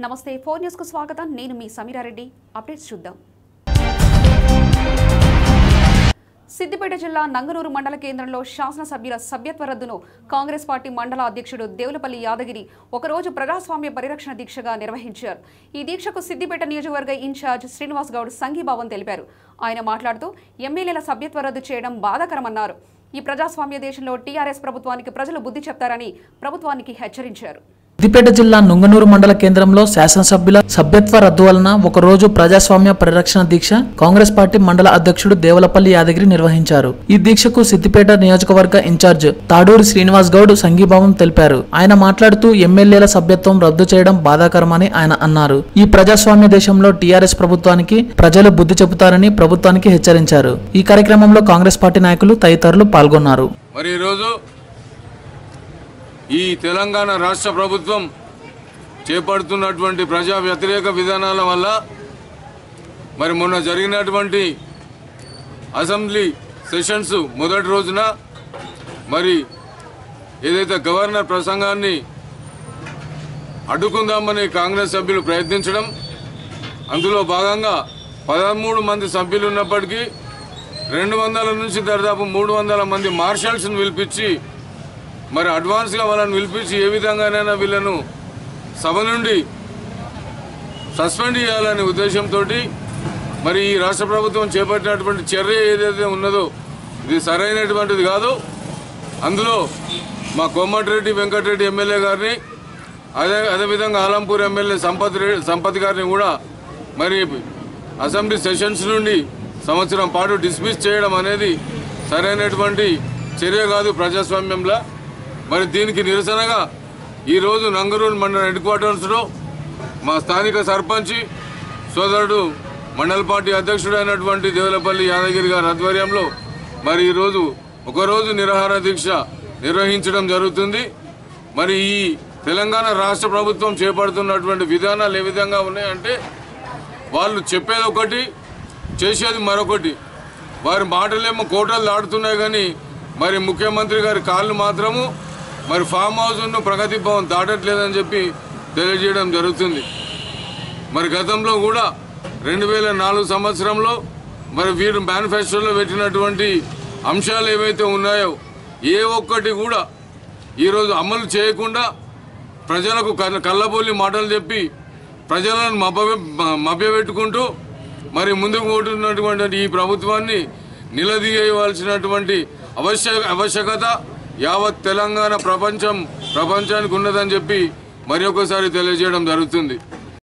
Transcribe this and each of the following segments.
నమస్తే ఫోర్ న్యూస్కు స్వాగతం నేను మీ సమీరారెడ్డి అప్డేట్స్ చూద్దాం సిద్దిపేట జిల్లా నంగనూరు మండల కేంద్రంలో శాసనసభ్యుల సభ్యత్వ రద్దును కాంగ్రెస్ పార్టీ మండల అధ్యక్షుడు దేవులపల్లి యాదగిరి ఒకరోజు ప్రజాస్వామ్య పరిరక్షణ దీక్షగా నిర్వహించారు ఈ దీక్షకు సిద్దిపేట నియోజకవర్గ ఇన్ఛార్జ్ శ్రీనివాస్ గౌడ్ సంఘీభావం తెలిపారు ఆయన మాట్లాడుతూ ఎమ్మెల్యేల సభ్యత్వ రద్దు చేయడం బాధాకరమన్నారు ఈ ప్రజాస్వామ్య దేశంలో టీఆర్ఎస్ ప్రభుత్వానికి ప్రజలు బుద్ధి చెప్తారని ప్రభుత్వానికి హెచ్చరించారు సిద్దిపేట జిల్లా నుంగనూరు మండల కేంద్రంలో శాసనసభ్యుల సభ్యత్వ రద్దు వలన ఒకరోజు ప్రజాస్వామ్య పరిరక్షణ దీక్ష కాంగ్రెస్ పార్టీ మండల అధ్యక్షుడు దేవలపల్లి యాదగిరి నిర్వహించారు ఈ దీక్షకు సిద్దిపేట నియోజకవర్గ ఇన్ఛార్జ్ తాడూరి శ్రీనివాస్ గౌడ్ సంఘీభావం తెలిపారు ఆయన మాట్లాడుతూ ఎమ్మెల్యేల సభ్యత్వం రద్దు చేయడం బాధాకరమని ఆయన అన్నారు ఈ ప్రజాస్వామ్య దేశంలో టీఆర్ఎస్ ప్రభుత్వానికి ప్రజలు బుద్ధి చెబుతారని ప్రభుత్వానికి హెచ్చరించారు ఈ కార్యక్రమంలో కాంగ్రెస్ పార్టీ నాయకులు తదితరులు పాల్గొన్నారు మరి ఈరోజు ఈ తెలంగాణ రాష్ట్ర ప్రభుత్వం చేపడుతున్నటువంటి ప్రజా వ్యతిరేక విధానాల వల్ల మరి మొన్న జరిగినటువంటి అసెంబ్లీ సెషన్స్ మొదటి రోజున మరి ఏదైతే గవర్నర్ ప్రసంగాన్ని అడ్డుకుందామని కాంగ్రెస్ సభ్యులు ప్రయత్నించడం అందులో భాగంగా పదమూడు మంది సభ్యులు ఉన్నప్పటికీ రెండు వందల నుంచి దాదాపు మూడు వందల మంది మార్షల్స్ను పిలిపించి మరి అడ్వాన్స్గా వాళ్ళని పిలిపించి ఏ విధంగానైనా వీళ్ళను సభ నుండి సస్పెండ్ చేయాలనే ఉద్దేశంతో మరి ఈ రాష్ట్ర ప్రభుత్వం చేపట్టినటువంటి చర్య ఏదైతే ఉన్నదో ఇది సరైనటువంటిది కాదు అందులో మా కోమటిరెడ్డి వెంకటరెడ్డి ఎమ్మెల్యే గారిని అదే అదేవిధంగా ఆలంపూర్ ఎమ్మెల్యే సంపత్ రెడ్డి సంపత్ గారిని కూడా మరి అసెంబ్లీ సెషన్స్ నుండి సంవత్సరం పాటు డిస్మిస్ చేయడం అనేది సరైనటువంటి చర్య కాదు ప్రజాస్వామ్యంలో మరి దీనికి నిరసనగా ఈరోజు నంగరూరు మండల హెడ్ క్వార్టర్స్లో మా స్థానిక సర్పంచ్ సోదరుడు మండల పార్టీ అధ్యక్షుడైనటువంటి దేవులపల్లి యాదగిరి గారి ఆధ్వర్యంలో మరి ఈరోజు ఒకరోజు నిరాహార దీక్ష నిర్వహించడం జరుగుతుంది మరి ఈ తెలంగాణ రాష్ట్ర ప్రభుత్వం చేపడుతున్నటువంటి విధానాలు ఏ విధంగా ఉన్నాయంటే వాళ్ళు చెప్పేది ఒకటి చేసేది మరొకటి వారి మాటలేమో కోటలు దాటుతున్నాయి కానీ మరి ముఖ్యమంత్రి గారి కాళ్ళు మాత్రము మరి ఫామ్ హౌస్ను ప్రగతి భవన్ దాటట్లేదని చెప్పి తెలియజేయడం జరుగుతుంది మరి గతంలో కూడా రెండు వేల నాలుగు సంవత్సరంలో మరి వీరు మేనిఫెస్టోలో పెట్టినటువంటి అంశాలు ఏవైతే ఉన్నాయో ఏ ఒక్కటి కూడా ఈరోజు అమలు చేయకుండా ప్రజలకు కళ్ళ- కళ్ళబొల్లి మాటలు చెప్పి ప్రజలను మభ్య మభ్యపెట్టుకుంటూ మరి ముందుకు పోతున్నటువంటి ఈ ప్రభుత్వాన్ని నిలదీయవలసినటువంటి అవశ్య ఆవశ్యకత యావత్ తెలంగాణ ప్రపంచం ప్రపంచానికి ఉన్నదని చెప్పి మరి ఒకసారి తెలియజేయడం జరుగుతుంది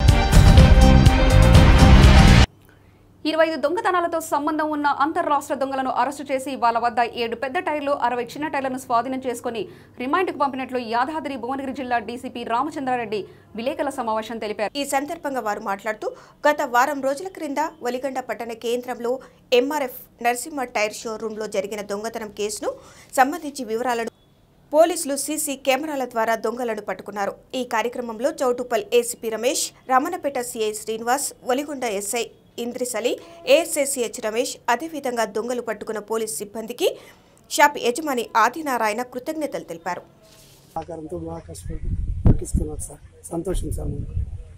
ఇరవై ఐదు దొంగతనాలతో సంబంధం ఉన్న అంతర్రాష్ట్ర దొంగలను అరెస్టు చేసి వాళ్ళ వద్ద ఏడు పెద్ద టైర్లు అరవై చిన్న టైర్లను స్వాధీనం చేసుకుని రిమాండ్కు పంపినట్లు యాదాద్రి భువనగిరి జిల్లా డీసీపీ రామచంద్రారెడ్డి విలేకరుల సమావేశం తెలిపారు ఈ సందర్భంగా వారు మాట్లాడుతూ గత వారం రోజుల క్రింద వలిగండ పట్టణ కేంద్రంలో ఎంఆర్ఎఫ్ నరసింహ టైర్ షోరూంలో జరిగిన దొంగతనం కేసును సంబంధించి వివరాలను పోలీసులు సీసీ కెమెరాల ద్వారా దొంగలను పట్టుకున్నారు ఈ కార్యక్రమంలో Choutuppal ACP Ramesh Ramanapeta CI Srinivas Valigonda SI Indris Ali ASI CH Ramesh అదేవిధంగా దొంగలు పట్టుకున్న పోలీస్ సిబ్బందికి షాప్ యజమాని ఆదినారాయణ కృతజ్ఞతలు తెలిపారు సహకారంతో బాగా కష్టపడి దొరికిస్తున్నారు సార్ సంతోషం సార్ మేము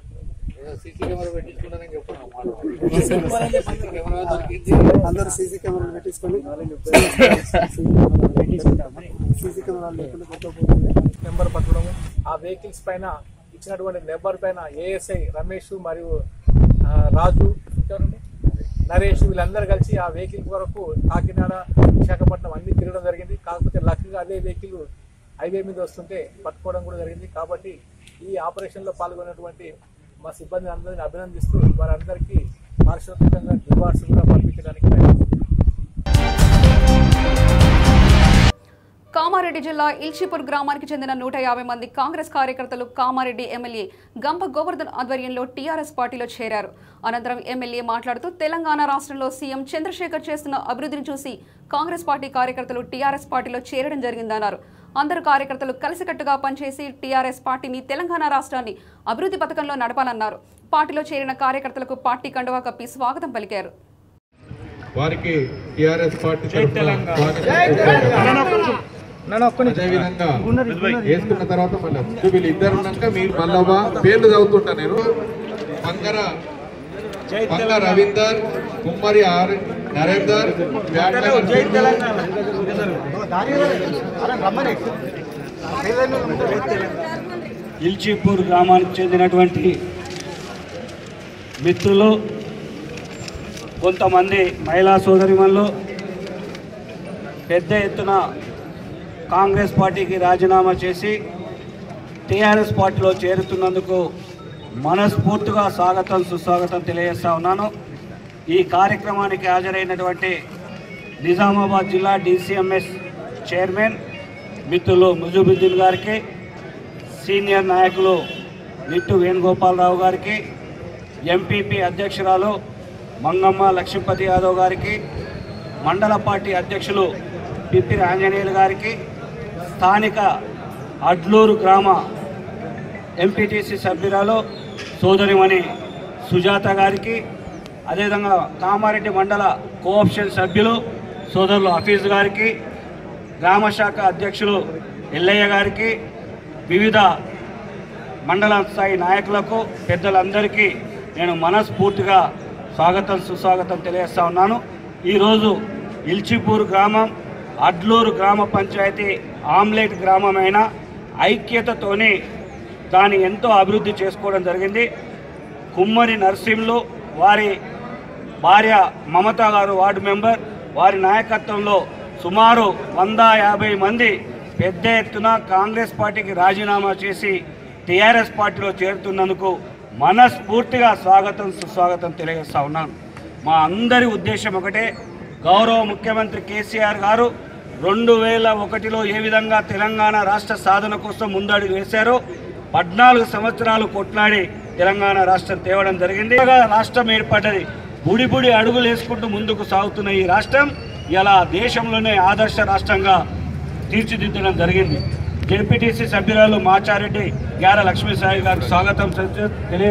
అందరూ సీసీ కెమెరాలు పెట్టించుకొని సీసీ కెమెరాలు లేకుండా కొట్టకపోతుంది నెంబర్ పట్టడము ఆ వెహికల్స్ పైన ఇచ్చినటువంటి నెంబర్ పైన ఏఎస్ఐ రమేష్ మరియు ఆ, రాజు ఇంకెవరండి? నరేష్ వీళ్ళందరూ కలిసి ఆ వెహికల్ వరకు కాకినాడ విశాఖపట్నం అన్ని తిరగడం జరిగింది కాకపోతే లక్కీగా అదే వెహికల్ హైవే మీద వస్తుంటే పట్టుకోవడం కూడా జరిగింది కాబట్టి ఈ ఆపరేషన్లో పాల్గొన్నటువంటి మా సిబ్బంది అందరిని అభినందిస్తూ వారందరికీ పారిశ్రామికంగా రివార్డ్స్ కూడా పంపించడానికి ప్రయత్నం కామారెడ్డి జిల్లా ఇల్షిపూర్ గ్రామానికి చెందిన నూట యాభై మంది కాంగ్రెస్ కార్యకర్తలు కామారెడ్డి ఎమ్మెల్యే గంప గోవర్ధన్ ఆధ్వర్యంలో టీఆర్ఎస్ పార్టీలో చేరారు అనంతరం ఎమ్మెల్యే మాట్లాడుతూ తెలంగాణ రాష్ట్రంలో సీఎం చంద్రశేఖర్ చేస్తున్న అభివృద్ధిని చూసి కాంగ్రెస్ పార్టీ కార్యకర్తలు టీఆర్ఎస్ పార్టీలో చేరడం జరిగిందన్నారు అందరు కార్యకర్తలు కలిసికట్టుగా పనిచేసి టీఆర్ఎస్ పార్టీని తెలంగాణ రాష్ట్రాన్ని అభివృద్ధి పథకంలో నడపాలన్నారు పార్టీలో చేరిన కార్యకర్తలకు పార్టీ కండువా కప్పి స్వాగతం పలికారు వారికి టిఆర్ఎస్ పార్టీ తరఫున స్వాగతం అదేవిధంగా వేసుకున్న తర్వాత మళ్ళీ వీళ్ళు ఇద్దరు ఉన్నాక మీరు మళ్ళా పేర్లు చదువుతుంటా నేను పంకర పంక రవీందర్ కుమ్మరి ఆర్ నరేందర్ బ్యాట్ల ఇల్చీపూర్ గ్రామానికి చెందినటువంటి మిత్రులు కొంతమంది మహిళా సోదరిమణులు పెద్ద ఎత్తున కాంగ్రెస్ పార్టీకి రాజీనామా చేసి టీఆర్ఎస్ పార్టీలో చేరుతున్నందుకు మనస్ఫూర్తిగా స్వాగతం సుస్వాగతం తెలియజేస్తా ఉన్నాను ఈ కార్యక్రమానికి హాజరైనటువంటి నిజామాబాద్ జిల్లా డీసీఎంఎస్ చైర్మన్ మిత్రులు ముజుబుద్దీన్ గారికి సీనియర్ నాయకులు నిట్టు వేణుగోపాలరావు గారికి ఎంపీపీ అధ్యక్షురాలు మంగమ్మ లక్ష్మీపతి యాదవ్ గారికి మండల పార్టీ అధ్యక్షులు పిప్పిరి ఆంజనేయులు గారికి స్థానిక అడ్లూరు గ్రామ ఎంపీటీసీ సభ్యురాలు సోదరిమణి సుజాత గారికి అదేవిధంగా కామారెడ్డి మండల కోఆప్షన్ సభ్యులు సోదరులు హఫీజ్ గారికి గ్రామ శాఖ అధ్యక్షులు ఎల్లయ్య గారికి వివిధ మండల స్థాయి నాయకులకు పెద్దలందరికీ నేను మనస్ఫూర్తిగా స్వాగతం సుస్వాగతం తెలియజేస్తా ఉన్నాను ఈరోజు ఇల్చిపూర్ గ్రామం అడ్లూరు గ్రామ పంచాయతీ ఆమ్లెట్ గ్రామమైన ఐక్యతతోని దాన్ని ఎంతో అభివృద్ధి చేసుకోవడం జరిగింది కుమ్మరి నర్సింలు వారి భార్య మమతా గారు వార్డు మెంబర్ వారి నాయకత్వంలో సుమారు వంద యాభై మంది పెద్ద ఎత్తున కాంగ్రెస్ పార్టీకి రాజీనామా చేసి టీఆర్ఎస్ పార్టీలో చేరుతున్నందుకు మనస్ఫూర్తిగా స్వాగతం సుస్వాగతం తెలియజేస్తా ఉన్నాను మా అందరి ఉద్దేశం ఒకటే గౌరవ ముఖ్యమంత్రి కేసీఆర్ గారు రెండు వేల ఒకటిలో ఏ విధంగా తెలంగాణ రాష్ట్ర సాధన కోసం ముందడుగు వేశారో పద్నాలుగు సంవత్సరాలు కొట్లాడి తెలంగాణ రాష్ట్రం తేవడం జరిగింది ఇలాగా రాష్ట్రం ఏర్పడ్డది బుడి బుడి అడుగులు వేసుకుంటూ ముందుకు సాగుతున్న ఈ రాష్ట్రం ఇలా దేశంలోనే ఆదర్శ రాష్ట్రంగా తీర్చిదిద్దడం జరిగింది జెడ్పీటీసీ సభ్యురాలు మాచారెడ్డి గ్యార లక్ష్మీసాయి గారికి స్వాగతం తెలియ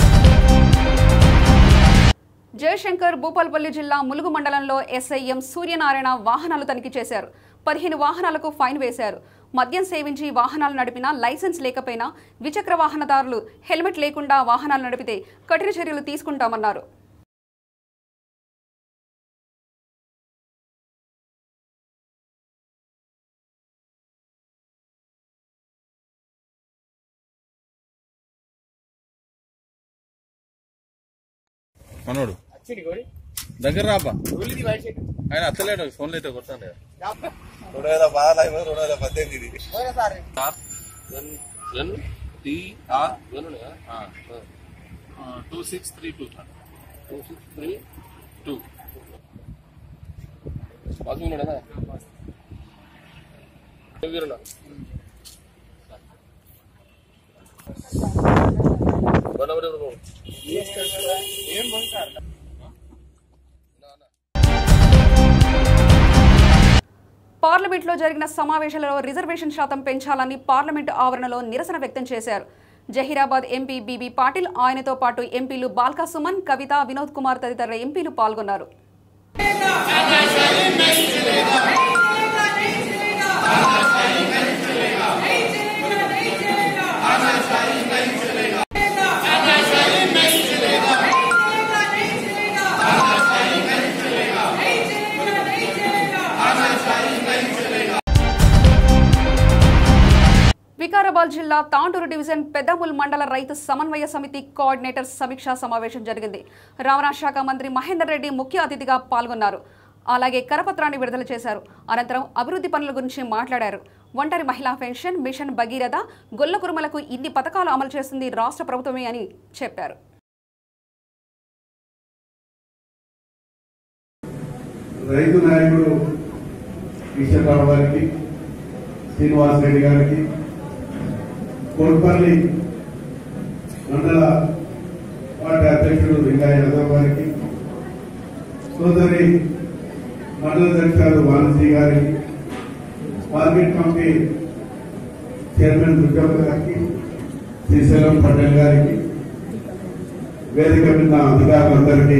జయశంకర్ భూపాల్పల్లి జిల్లా ములుగు మండలంలో ఎస్ఐఎం సూర్యనారాయణ వాహనాలు తనిఖీ చేశారు పదిహేను వాహనాలకు ఫైన్ వేశారు మద్యం సేవించి వాహనాలు నడిపినా లైసెన్స్ లేకపోయినా ద్విచక్ర వాహనదారులు హెల్మెట్ లేకుండా వాహనాలు నడిపితే కఠిన చర్యలు తీసుకుంటామన్నారు మనోడు దగ్గర రాబా ఆయన అత్తలేడు ఫోన్లో అయితే కొడతాను రెండు వేల పదహారు రెండు వేల పద్దెనిమిది two six three two two six three two బాగున్నాడా వీరున్నా పార్లమెంట్లో జరిగిన సమావేశాలలో రిజర్వేషన్ శాతం పెంచాలని పార్లమెంటు ఆవరణలో నిరసన వ్యక్తం చేశారు జహీరాబాద్ ఎంపీ బీబీ పాటిల్ ఆయనతో పాటు ఎంపీలు బాల్కా సుమన్ కవిత వినోద్ కుమార్ తదితర ఎంపీలు పాల్గొన్నారు వికారాబాద్ జిల్లా తాండూరు డివిజన్ పెద్దముల్ మండల రైతు సమన్వయ సమితి కోఆర్డినేటర్ సమీక్షా సమావేశం జరిగింది రవాణా శాఖ మంత్రి మహేందర్ రెడ్డి ముఖ్య అతిథిగా పాల్గొన్నారు అలాగే కరపత్రాన్ని విడుదల చేశారు అనంతరం అభివృద్ధి పనుల గురించి మాట్లాడారు ఒంటరి మహిళా పెన్షన్ మిషన్ భగీరథ గొల్ల కురుమలకు ఇన్ని పథకాలు అమలు చేస్తుంది రాష్ట్ర ప్రభుత్వమే అని చెప్పారు రైతు నాయకుడు ఈశ్వరరావు గారికి శ్రీనివాస్ రెడ్డి గారికి కోట్పల్లి మండల పార్టీ అధ్యక్షుడు లింగాయ యాదవ్ గారికి సోదరి మండల అధ్యక్షుడు వానశ్రీ గారికి మార్కెట్ కమిటీ చైర్మన్ దుర్గమ్మ గారికి శ్రీశైలం పటేల్ గారికి వేదిక మీద అధికారులందరికీ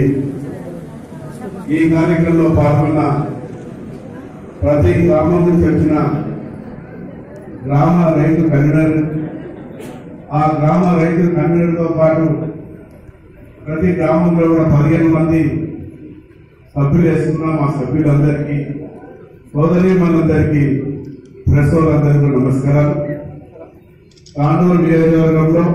ఈ కార్యక్రమంలో పాల్గొన్న ప్రతి గ్రామం నుంచి వచ్చిన గ్రామ రైతు కన్వీనర్ ఆ గ్రామ రైతు కన్వీనర్తో పాటు ప్రతి గ్రామంలో కూడా పదిహేను మంది సభ్యులు వేసుకున్నాం ఆ సభ్యులందరికీ సోదరి మనందరికీ ప్రెస్ వాళ్ళందరికీ కూడా నమస్కారాలు కాండూరు నియోజకవర్గంలో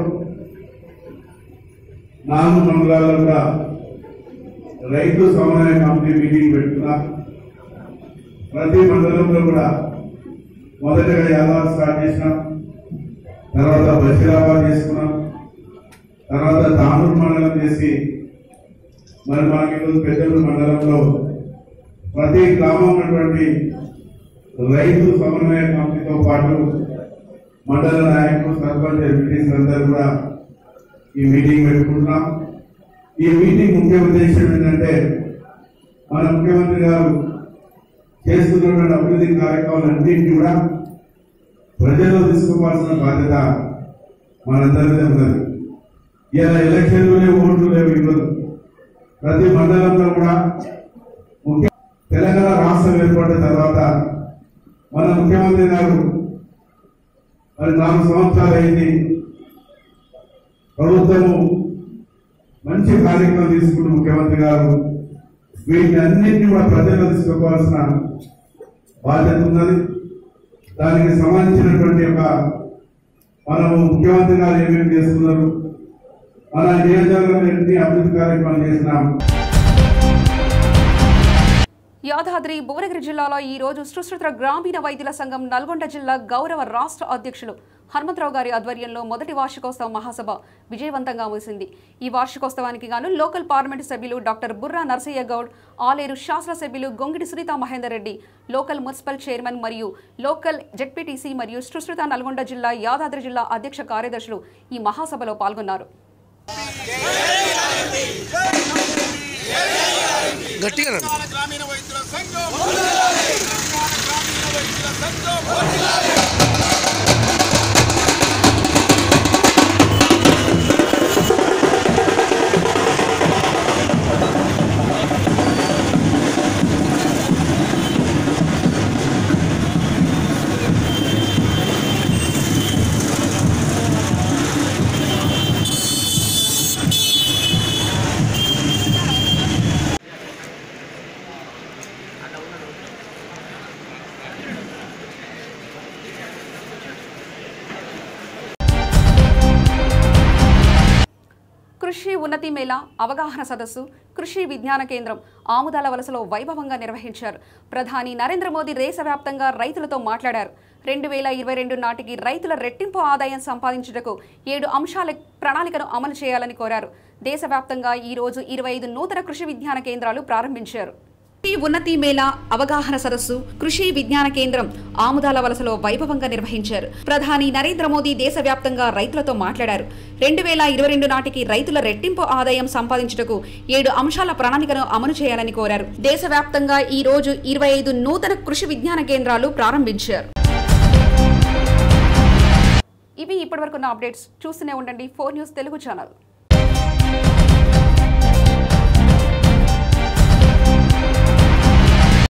నాలుగు మండలాల్లో కూడా రైతు సమన్వయ కమిటీ మీటింగ్ పెట్టుకున్నా ప్రతి మండలంలో కూడా మొదటగా యాదాద్రి స్టార్ట్ చేసినాం తర్వాత బషీరాబాద్ చేసుకున్నాం తర్వాత తాండూరు మండలం చేసి మరి మనకి ఈరోజు పెద్దూరు మండలంలో ప్రతి గ్రామం ఉన్నటువంటి రైతు సమన్వయ కమిటీతో పాటు మండల నాయకులు సర్పంచ్ ఎంపీటీస్ అందరూ కూడా ఈ మీటింగ్ పెట్టుకుంటున్నాం ఈ మీటింగ్ ముఖ్య ఉద్దేశం ఏంటంటే మన ముఖ్యమంత్రి గారు చేస్తున్నటువంటి అభివృద్ధి కార్యక్రమాలన్నింటినీ కూడా ప్రజల్లో తీసుకోవాల్సిన బాధ్యత మనందరిదే ఉన్నది ఇలా ఎలక్షన్లు లేవు ఓట్లు లేవు ఇవ్వదు ప్రతి మండలంలో కూడా ముఖ్య తెలంగాణ రాష్ట్రం ఏర్పడిన తర్వాత మన ముఖ్యమంత్రి గారు మరి నాలుగు సంవత్సరాలు అయింది ప్రభుత్వము మంచి కార్యక్రమం తీసుకున్న ముఖ్యమంత్రి గారు వీటిని అన్నింటినీ కూడా ప్రజల్లో తీసుకోవాల్సిన బాధ్యత ఉన్నది దానికి సంబంధించినటువంటి ఒక మనము ముఖ్యమంత్రి గారు ఏమేమి చేస్తున్నారు మన నియోజకవర్గంలో ఎన్ని అభివృద్ధి కార్యక్రమాలు చేసినాం యాదాద్రి భువనగిరి జిల్లాలో ఈ రోజు సుశ్రుత గ్రామీణ వైద్యుల సంఘం నల్గొండ జిల్లా గౌరవ రాష్ట్ర అధ్యక్షులు హనుమంతరావు గారి ఆధ్వర్యంలో మొదటి వార్షికోత్సవ మహాసభ విజయవంతంగా ముగిసింది ఈ వార్షికోత్సవానికి గాను లోకల్ పార్లమెంటు సభ్యులు డాక్టర్ బుర్రా నరసయ్య గౌడ్ ఆలేరు శాసనసభ్యులు Gongidi Sunitha Mahender Reddy local municipal chairman మరియు లోకల్ జెడ్పీటీసీ మరియు సుశ్రుత నల్గొండ జిల్లా యాదాద్రి జిల్లా అధ్యక్ష కార్యదర్శులు ఈ మహాసభలో పాల్గొన్నారు గట్టిగా రండి. గ్రామీణ వైద్యుల సంఘం గ్రామీణ వైద్యుల సంఘం కృషి ఉన్నతి మేళ అవగాహన సదస్సు కృషి విజ్ఞాన కేంద్రం ఆముదాల వలసలో వైభవంగా నిర్వహించారు ప్రధాని నరేంద్ర మోదీ దేశవ్యాప్తంగా రైతులతో మాట్లాడారు రెండు వేల ఇరవై రెండు నాటికి రైతుల రెట్టింపు ఆదాయం సంపాదించుటకు ఏడు అంశాల ప్రణాళికను అమలు చేయాలని కోరారు దేశవ్యాప్తంగా ఈ రోజు ఇరవై ఐదు నూతన కృషి విజ్ఞాన కేంద్రాలు ప్రారంభించారు కృషి ఉన్నతి మేళ అవగాహన సదస్సు కృషి విజ్ఞాన కేంద్రం ఆముదాల వలసలో వైభవంగా నిర్వహించారు ప్రధాని నరేంద్ర మోదీ దేశవ్యాప్తంగా రైతులతో మాట్లాడారు రెండు వేల ఇరవై రెండు నాటికి రైతుల రెట్టింపు ఆదాయం సంపాదించుటకు ఏడు అంశాల ప్రణాళికను అమలు చేయాలని కోరారు దేశవ్యాప్తంగా ఈ రోజు ఇరవై ఐదు నూతన కృషి విజ్ఞాన కేంద్రాలు ప్రారంభించారు ఇవి ఇప్పటివరకున్న అప్డేట్స్ చూస్తూనే ఉండండి ఫోర్ న్యూస్ తెలుగు ఛానల్